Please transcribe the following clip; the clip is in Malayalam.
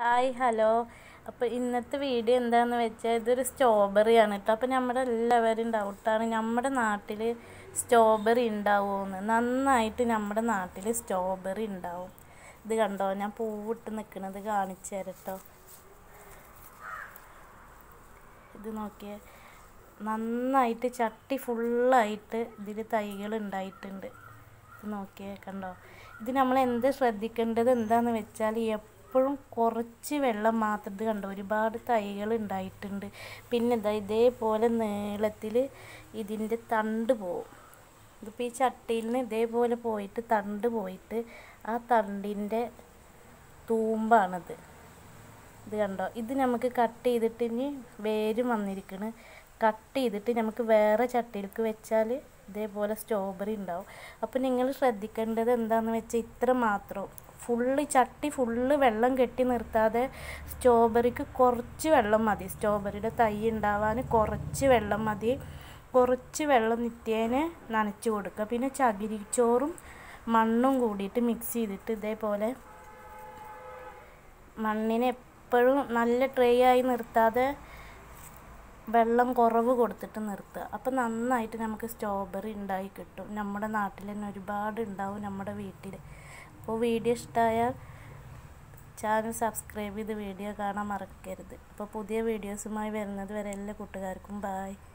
ഹായ് ഹലോ അപ്പോൾ ഇന്നത്തെ വീഡിയോ എന്താണെന്ന് വെച്ചാൽ ഇതൊരു സ്ട്രോബെറിയാണ് കേട്ടോ അപ്പോൾ നമ്മുടെ എല്ലാവരും ഡൗട്ടാണ് നമ്മുടെ നാട്ടിൽ സ്ട്രോബെറി ഉണ്ടാവുമെന്ന് നന്നായിട്ട് നമ്മുടെ നാട്ടിൽ സ്ട്രോബെറി ഉണ്ടാവും ഇത് കണ്ടോ ഞാൻ പൂവിട്ട് നിൽക്കുന്നത് കാണിച്ചു തരാം കേട്ടോ ഇത് നോക്കിയേ നന്നായിട്ട് ചട്ടി ഫുള്ളായിട്ട് ഇതിൽ തൈകൾ ഉണ്ടായിട്ടുണ്ട് ഇത് നോക്കിയേ കണ്ടോ ഇത് നമ്മൾ എന്ത് ശ്രദ്ധിക്കേണ്ടത് എന്താന്ന് വെച്ചാൽ എപ്പോഴും കുറച്ച് വെള്ളം മാത്രം ഇത് കണ്ടോ ഒരുപാട് തൈകൾ ഉണ്ടായിട്ടുണ്ട് പിന്നെ ഇതാ ഇതേപോലെ നീളത്തിൽ ഇതിൻ്റെ തണ്ട് പോവും ഇതിപ്പോൾ ഈ ചട്ടിയിൽ നിന്ന് ഇതേപോലെ പോയിട്ട് തണ്ട് പോയിട്ട് ആ തണ്ടിൻ്റെ തൂമ്പാണിത് ഇത് കണ്ടോ ഇത് നമുക്ക് കട്ട് ചെയ്തിട്ട് ഇനി വേരും വന്നിരിക്കണ് കട്ട് ചെയ്തിട്ട് നമുക്ക് വേറെ ചട്ടിയിലേക്ക് വെച്ചാൽ ഇതേപോലെ സ്ട്രോബെറി ഉണ്ടാവും അപ്പോൾ നിങ്ങൾ ശ്രദ്ധിക്കേണ്ടത് എന്താണെന്ന് വെച്ചാൽ ഇത്ര മാത്രം ഫുള്ള് ചട്ടി ഫുള്ള് വെള്ളം കെട്ടി നിർത്താതെ സ്ട്രോബെറിക്ക് കുറച്ച് വെള്ളം മതി സ്ട്രോബെറിയുടെ തൈ ഉണ്ടാവാൻ കുറച്ച് വെള്ളം മതി കുറച്ച് വെള്ളം നിത്യേന നനച്ച് കൊടുക്കുക പിന്നെ ചകിരിച്ചോറും മണ്ണും കൂടിയിട്ട് മിക്സ് ചെയ്തിട്ട് ഇതേപോലെ മണ്ണിനെ എപ്പോഴും നല്ല ട്രേ ആയി നിർത്താതെ വെള്ളം കുറവ് കൊടുത്തിട്ട് നിർത്തുക അപ്പം നന്നായിട്ട് നമുക്ക് സ്ട്രോബെറി ഉണ്ടായി കിട്ടും നമ്മുടെ നാട്ടിൽ തന്നെ ഒരുപാട് ഉണ്ടാവും നമ്മുടെ വീട്ടിൽ അപ്പോൾ വീഡിയോ ഇഷ്ടമായാൽ ചാനൽ സബ്സ്ക്രൈബ് ചെയ്ത് വീഡിയോ കാണാൻ മറക്കരുത് അപ്പോൾ പുതിയ വീഡിയോസുമായി വരുന്നത് വരെ എല്ലാ കൂട്ടുകാർക്കും ബായ്